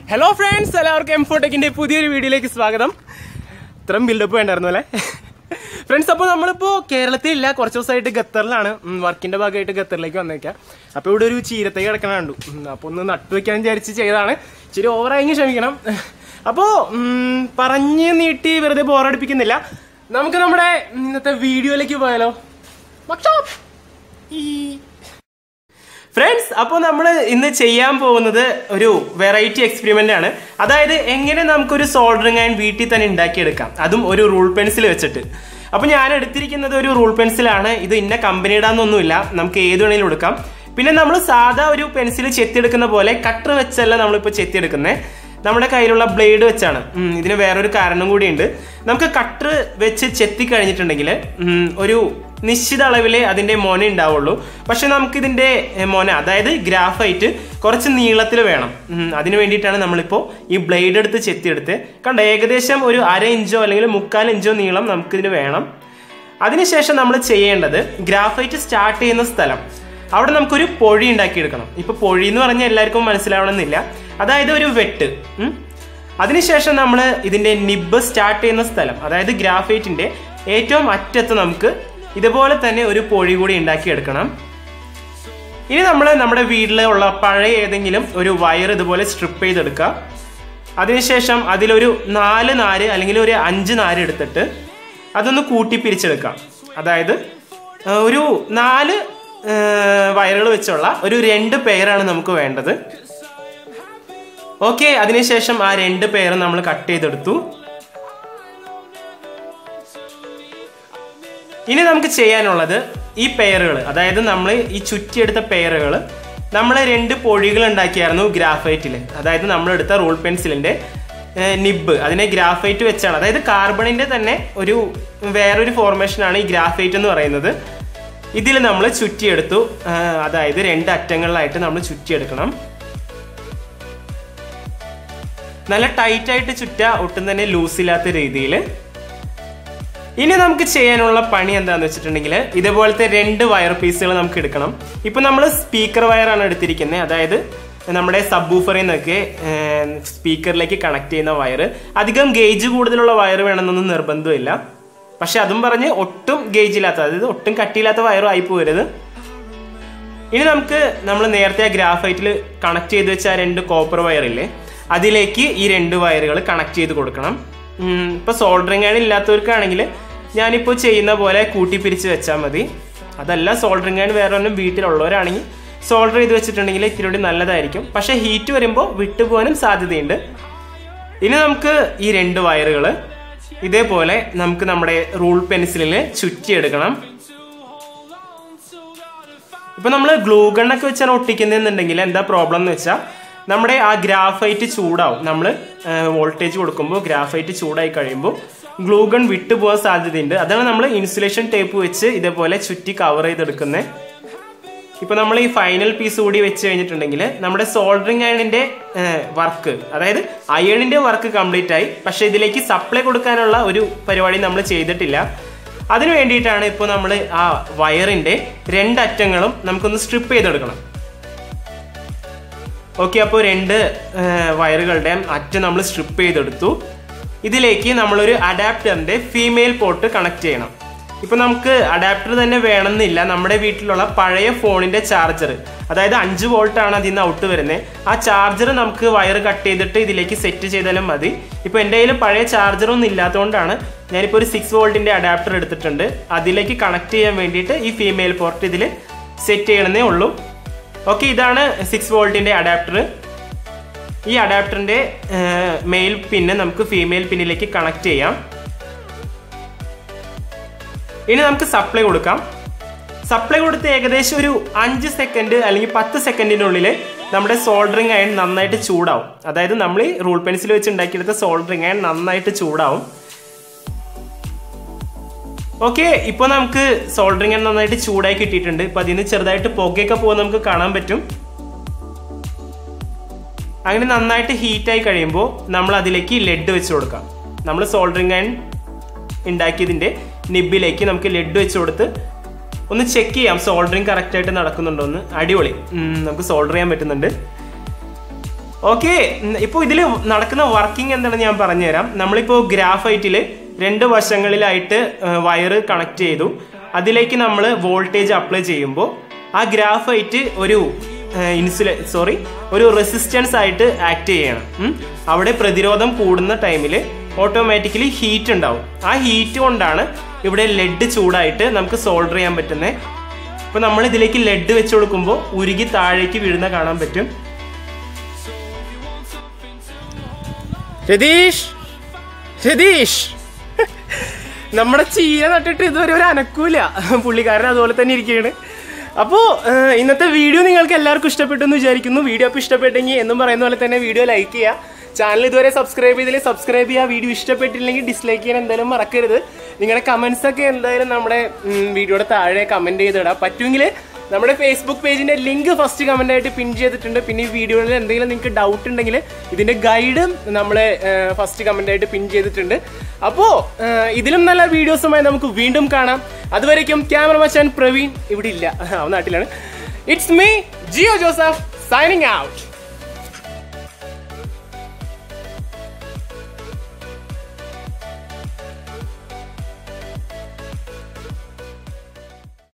Hello friends എല്ലാവർക്കും M ഫോട്ടെക്കിന്റെ പുതിയൊരു വീഡിയോയിലേക്ക് സ്വാഗതം ഇത്രയും ബിൽഡപ്പ് വേണ്ടായിരുന്നു അല്ലേ ഫ്രണ്ട്സ് അപ്പോൾ നമ്മളിപ്പോൾ കേരളത്തിലില്ല കുറച്ച് ദിവസമായിട്ട് ഖത്തറിലാണ് വർക്കിന്റെ ഭാഗമായിട്ട് ഖത്തറിലേക്ക് വന്നേക്കാം അപ്പോൾ ഇവിടെ ഒരു ചീരത്തൈ കിടക്കണ കണ്ടു അപ്പോൾ ഒന്ന് നട്ടു വെക്കാൻ വിചാരിച്ച് ചെയ്തതാണ് ഇച്ചിരി ഓവറായി ക്ഷമിക്കണം അപ്പോൾ പറഞ്ഞ് നീട്ടി വെറുതെ ബോറടിപ്പിക്കുന്നില്ല നമുക്ക് നമ്മുടെ ഇന്നത്തെ വീഡിയോയിലേക്ക് പോയാലോ മച്ചാപ്പ്. ഈ ഫ്രണ്ട്സ് അപ്പോൾ നമ്മൾ ഇന്ന് ചെയ്യാൻ പോകുന്നത് ഒരു വെറൈറ്റി എക്സ്പെരിമെന്റ് ആണ് അതായത് എങ്ങനെ നമുക്കൊരു സോൾഡറിങ് ആൻഡ് വീട്ടിൽ തന്നെ ഉണ്ടാക്കിയെടുക്കാം അതും ഒരു റൂൾ പെൻസിൽ വെച്ചിട്ട് അപ്പോൾ ഞാൻ എടുത്തിരിക്കുന്നത് ഒരു റൂൾ പെൻസിലാണ് ഇത് ഇന്ന കമ്പനിയുടെ ഒന്നുമില്ല നമുക്ക് ഏത് വേണേലും എടുക്കാം പിന്നെ നമ്മൾ സാധാ ഒരു പെൻസിൽ ചെത്തിയെടുക്കുന്ന പോലെ കട്ടർ വെച്ചല്ല നമ്മളിപ്പോൾ ചെത്തിയെടുക്കുന്നത് നമ്മുടെ കയ്യിലുള്ള ബ്ലേഡ് വെച്ചാണ് ഉം, ഇതിന് വേറൊരു കാരണം കൂടിയുണ്ട് നമുക്ക് കട്ടർ വെച്ച് ചെത്തി കഴിഞ്ഞിട്ടുണ്ടെങ്കിൽ ഉം, ഒരു നിശ്ചിത അളവിലേ അതിന്റെ മോന ഉണ്ടാവുള്ളൂ പക്ഷെ നമുക്ക് ഇതിന്റെ എ, മോന അതായത് ഗ്രാഫൈറ്റ് കുറച്ച് നീളത്തിൽ വേണം ഉം, അതിന് വേണ്ടിയിട്ടാണ് നമ്മളിപ്പോൾ ഈ ബ്ലേഡ് എടുത്ത് ചെത്തിയെടുത്ത് കണ്ട ഏകദേശം ഒരു അര ഇഞ്ചോ അല്ലെങ്കിൽ മുക്കാൽ ഇഞ്ചോ നീളം നമുക്കിതിന് വേണം അതിനുശേഷം നമ്മൾ ചെയ്യേണ്ടത് ഗ്രാഫൈറ്റ് സ്റ്റാർട്ട് ചെയ്യുന്ന സ്ഥലം അവിടെ നമുക്കൊരു പൊഴി ഉണ്ടാക്കിയെടുക്കണം ഇപ്പൊ പൊഴി എന്ന് പറഞ്ഞാൽ എല്ലാവർക്കും മനസ്സിലാവണമെന്നില്ല അതായത് ഒരു വെട്ട് ഉം. അതിനുശേഷം നമ്മൾ ഇതിന്റെ നിബ് സ്റ്റാർട്ട് ചെയ്യുന്ന സ്ഥലം അതായത് ഗ്രാഫൈറ്റിന്റെ ഏറ്റവും അറ്റത്ത് നമുക്ക് ഇതുപോലെ തന്നെ ഒരു പൊഴി കൂടി ഉണ്ടാക്കിയെടുക്കണം ഇനി നമ്മൾ നമ്മുടെ വീട്ടിലുള്ള പഴയ ഏതെങ്കിലും ഒരു വയർ ഇതുപോലെ സ്ട്രിപ്പ് ചെയ്തെടുക്കുക അതിനുശേഷം അതിലൊരു നാല് നാര് അല്ലെങ്കിൽ ഒരു അഞ്ച് നാര് എടുത്തിട്ട് അതൊന്ന് കൂട്ടി പിരിച്ചെടുക്കാം അതായത് ആ, ഒരു നാല് വയറുകൾ വെച്ചുള്ള ഒരു രണ്ട് പെയറാണ് നമുക്ക് വേണ്ടത് ഓക്കെ അതിനുശേഷം ആ രണ്ട് പെയർ നമ്മൾ കട്ട് ചെയ്തെടുത്തു ഇനി നമുക്ക് ചെയ്യാനുള്ളത് ഈ പെയറുകൾ അതായത് നമ്മൾ ഈ ചുറ്റിയെടുത്ത പെയറുകൾ നമ്മൾ രണ്ട് പൊഴികൾ ഉണ്ടാക്കിയായിരുന്നു ഗ്രാഫൈറ്റിൽ അതായത് നമ്മൾ എടുത്ത റൂൾ പെൻസിലിന്റെ നിബ് അതിനെ ഗ്രാഫൈറ്റ് വെച്ചാണ് അതായത് കാർബണിന്റെ തന്നെ ഒരു വേറൊരു ഫോർമേഷനാണ് ഈ ഗ്രാഫൈറ്റ് എന്ന് പറയുന്നത് ഇതിൽ നമ്മൾ ചുറ്റിയെടുത്തു ആ, അതായത് രണ്ട് അറ്റങ്ങളിലായിട്ട് നമ്മൾ ചുറ്റിയെടുക്കണം നല്ല ടൈറ്റ് ആയിട്ട് ചുറ്റ ഒട്ടും തന്നെ ലൂസ് ഇല്ലാത്ത രീതിയിൽ ഇനി നമുക്ക് ചെയ്യാനുള്ള പണി എന്താന്ന് വെച്ചിട്ടുണ്ടെങ്കിൽ ഇതുപോലത്തെ രണ്ട് വയർ പീസുകൾ നമുക്ക് എടുക്കണം ഇപ്പൊ നമ്മൾ സ്പീക്കർ വയറാണ് എടുത്തിരിക്കുന്നത് അതായത് നമ്മുടെ സബ് ഊഫറിൽ നിന്നൊക്കെ സ്പീക്കറിലേക്ക് കണക്ട് ചെയ്യുന്ന വയർ അധികം ഗേജ് കൂടുതലുള്ള വയർ വേണമെന്നൊന്നും നിർബന്ധമില്ല പക്ഷെ അതും പറഞ്ഞ് ഒട്ടും ഗേജ് ഇല്ലാത്ത അതായത് ഒട്ടും കട്ടിയില്ലാത്ത വയറും ആയി പോരുത് ഇനി നമുക്ക് നമ്മൾ നേരത്തെ ആ ഗ്രാഫൈറ്റിൽ കണക്ട് ചെയ്ത് വെച്ച ആ രണ്ട് കോപ്പർ വയറില്ലേ അതിലേക്ക് ഈ രണ്ട് വയറുകൾ കണക്ട് ചെയ്ത് കൊടുക്കണം ഉം, ഇപ്പൊ സോൾഡറിങ് ആണ് ഇല്ലാത്തവർക്കാണെങ്കിൽ ഞാനിപ്പോൾ ചെയ്യുന്ന പോലെ കൂട്ടി പിരിച്ച് വെച്ചാൽ മതി അതല്ല സോൾഡറിങ് ആണ് വേറെ ഒന്നും വീട്ടിലുള്ളവരാണെങ്കിൽ സോൾഡർ ചെയ്ത് വെച്ചിട്ടുണ്ടെങ്കിൽ ഇത്തിരി കൂടി നല്ലതായിരിക്കും പക്ഷെ ഹീറ്റ് വരുമ്പോൾ വിട്ടുപോകാനും സാധ്യതയുണ്ട് ഇനി നമുക്ക് ഈ രണ്ട് വയറുകൾ ഇതേപോലെ നമുക്ക് നമ്മുടെ റൂൾ പെൻസിലിൽ ചുറ്റിയെടുക്കണം ഇപ്പൊ നമ്മൾ ഗ്ലൂ ഗണ്ണൊക്കെ വെച്ചാണ് ഒട്ടിക്കുന്നതെന്നുണ്ടെങ്കിൽ എന്താ പ്രോബ്ലം എന്ന് വെച്ചാൽ നമ്മുടെ ആ ഗ്രാഫൈറ്റ് ചൂടാവും നമ്മൾ വോൾട്ടേജ് കൊടുക്കുമ്പോൾ ഗ്രാഫൈറ്റ് ചൂടായി കഴിയുമ്പോൾ ഗ്ലൂ ഗൺ വിട്ടുപോകാൻ സാധ്യതയുണ്ട് അതാണ് നമ്മൾ ഇൻസുലേഷൻ ടേപ്പ് വെച്ച് ഇതേപോലെ ചുറ്റി കവർ ചെയ്തെടുക്കുന്നത് ഇപ്പൊ നമ്മൾ ഈ ഫൈനൽ പീസ് കൂടി വെച്ച് കഴിഞ്ഞിട്ടുണ്ടെങ്കിൽ നമ്മുടെ സോൾഡറിങ് അയണിന്റെ വർക്ക് അതായത് അയണിന്റെ വർക്ക് കംപ്ലീറ്റ് ആയി പക്ഷെ ഇതിലേക്ക് സപ്ലൈ കൊടുക്കാനുള്ള ഒരു പരിപാടി നമ്മൾ ചെയ്തിട്ടില്ല അതിനു വേണ്ടിയിട്ടാണ് ഇപ്പോൾ നമ്മൾ ആ വയറിന്റെ രണ്ടറ്റങ്ങളും നമുക്കൊന്ന് സ്ട്രിപ്പ് ചെയ്തെടുക്കണം ഓക്കെ അപ്പോൾ രണ്ട് ആ, വയറുകളുടെ അറ്റം നമ്മൾ സ്ട്രിപ്പ് ചെയ്തെടുത്തു ഇതിലേക്ക് നമ്മളൊരു അഡാപ്റ്ററിന്റെ ഫീമെയിൽ പോർട്ട് കണക്ട് ചെയ്യണം ഇപ്പൊ നമുക്ക് അഡാപ്റ്റർ തന്നെ വേണമെന്നില്ല നമ്മുടെ വീട്ടിലുള്ള പഴയ ഫോണിന്റെ ചാർജർ അതായത് അഞ്ച് വോൾട്ട് ആണ് അതിൽ നിന്ന് ഔട്ട് വരുന്നത് ആ ചാർജർ നമുക്ക് വയർ കട്ട് ചെയ്തിട്ട് ഇതിലേക്ക് സെറ്റ് ചെയ്താലും മതി ഇപ്പൊ എൻ്റെ കയ്യിൽ പഴയ ചാർജർ ഒന്നും ഇല്ലാത്തതുകൊണ്ടാണ് ഞാനിപ്പോൾ ഒരു സിക്സ് വോൾട്ടിന്റെ അഡാപ്റ്റർ എടുത്തിട്ടുണ്ട് അതിലേക്ക് കണക്ട് ചെയ്യാൻ വേണ്ടിയിട്ട് ഈ ഫീമെയിൽ പോർട്ട് ഇതിൽ സെറ്റ് ചെയ്യണമെന്നേ ഉള്ളൂ ഓക്കെ ഇതാണ് സിക്സ് വോൾട്ടിന്റെ അഡാപ്റ്റർ ഈ അഡാപ്റ്ററിന്റെ മെയിൽ പിന്ന് നമുക്ക് ഫീമെയിൽ പിന്നിലേക്ക് കണക്ട് ചെയ്യാം ഇനി നമുക്ക് സപ്ലൈ കൊടുക്കാം സപ്ലൈ കൊടുത്ത് ഏകദേശം ഒരു അഞ്ച് സെക്കൻഡ് അല്ലെങ്കിൽ പത്ത് സെക്കൻഡിനുള്ളിൽ നമ്മുടെ സോൾഡറിങ് അയൺ നന്നായിട്ട് ചൂടാവും അതായത് നമ്മൾ ഈ റൂൾ പെൻസിൽ വെച്ച് ഉണ്ടാക്കിയെടുത്ത സോൾഡറിങ് അയൺ നന്നായിട്ട് ചൂടാവും ഓക്കെ ഇപ്പൊ നമുക്ക് സോൾഡറിങ് അയൺ നന്നായിട്ട് ചൂടായി കിട്ടിയിട്ടുണ്ട് ഇപ്പൊ അതിൽ നിന്ന് ചെറുതായിട്ട് പുകയൊക്കെ പോകുന്ന നമുക്ക് കാണാൻ പറ്റും അങ്ങനെ നന്നായിട്ട് ഹീറ്റായി കഴിയുമ്പോൾ നമ്മൾ അതിലേക്ക് ലെഡ് വെച്ച് കൊടുക്കാം നമ്മൾ സോൾഡറിങ് അയൺ ഉണ്ടാക്കിയതിന്റെ നിബിലേക്ക് നമുക്ക് ലെഡ് വെച്ച് കൊടുത്ത് ഒന്ന് ചെക്ക് ചെയ്യാം സോൾഡറിങ് കറക്റ്റ് ആയിട്ട് നടക്കുന്നുണ്ടോ എന്ന് അടിപൊളി ഉം, നമുക്ക് സോൾഡർ ചെയ്യാൻ പറ്റുന്നുണ്ട് ഓക്കെ ഇപ്പോൾ ഇതിൽ നടക്കുന്ന വർക്കിംഗ് എന്താണെന്ന് ഞാൻ പറഞ്ഞുതരാം നമ്മളിപ്പോൾ ഗ്രാഫൈറ്റിൽ രണ്ട് വശങ്ങളിലായിട്ട് വയറ് കണക്ട് ചെയ്തു അതിലേക്ക് നമ്മൾ വോൾട്ടേജ് അപ്ലൈ ചെയ്യുമ്പോൾ ആ ഗ്രാഫൈറ്റ് ഒരു ഇൻസുലേ സോറി ഒരു റെസിസ്റ്റൻസ് ആയിട്ട് ആക്ട് ചെയ്യണം ഉം. അവിടെ പ്രതിരോധം കൂടുന്ന ടൈമിൽ ഓട്ടോമാറ്റിക്കലി ഹീറ്റ് ഉണ്ടാവും ആ ഹീറ്റ് കൊണ്ടാണ് ഇവിടെ ലെഡ് ചൂടായിട്ട് നമുക്ക് സോൾഡർ ചെയ്യാൻ പറ്റുന്നത് ഇപ്പൊ നമ്മൾ ഇതിലേക്ക് ലെഡ് വെച്ച് കൊടുക്കുമ്പോൾ ഉരുകി താഴേക്ക് വീഴുന്ന കാണാൻ പറ്റും രതീഷ് രതീഷ് നമ്മുടെ ചീര നട്ടിട്ട് ഇതുവരെ ഒരു അനക്കൂല പുള്ളിക്കാരൻ അതുപോലെ തന്നെ ഇരിക്കുകയാണ് അപ്പോൾ ഇന്നത്തെ വീഡിയോ നിങ്ങൾക്ക് എല്ലാവർക്കും ഇഷ്ടപ്പെട്ടു എന്ന് വിചാരിക്കുന്നു വീഡിയോ അപ്പോൾ ഇഷ്ടപ്പെട്ടെങ്കിൽ എന്നും പറയുന്ന പോലെ തന്നെ വീഡിയോ ലൈക്ക് ചെയ്യുക ചാനൽ ഇതുവരെ സബ്സ്ക്രൈബ് ചെയ്തില്ലെങ്കിൽ സബ്സ്ക്രൈബ് ചെയ്യുക വീഡിയോ ഇഷ്ടപ്പെട്ടില്ലെങ്കിൽ ഡിസ്ലൈക്ക് ചെയ്യാൻ എന്തായാലും മറക്കരുത് നിങ്ങളുടെ കമൻസ് ഒക്കെ എന്തായാലും നമ്മുടെ വീഡിയോയുടെ താഴെ കമൻറ്റ് ചെയ്തിടാം പറ്റുമെങ്കിൽ നമ്മുടെ ഫേസ്ബുക്ക് പേജിന്റെ ലിങ്ക് ഫസ്റ്റ് കമന്റ് ആയിട്ട് പിൻ ചെയ്തിട്ടുണ്ട് പിന്നെ ഈ വീഡിയോയിൽ എന്തെങ്കിലും നിങ്ങൾക്ക് ഡൗട്ട് ഉണ്ടെങ്കിൽ ഇതിന്റെ ഗൈഡും നമ്മൾ ഫസ്റ്റ് കമന്റ് ആയിട്ട് പിൻ ചെയ്തിട്ടുണ്ട് അപ്പോൾ ഇതിലും നല്ല വീഡിയോസുമായി നമുക്ക് വീണ്ടും കാണാം അതുവരേക്കും ക്യാമറ മച്ചാൻ പ്രവീൺ ഇവിടെ ഇല്ല അവൻ നാട്ടിലാണ് it's me Jio Joseph signing out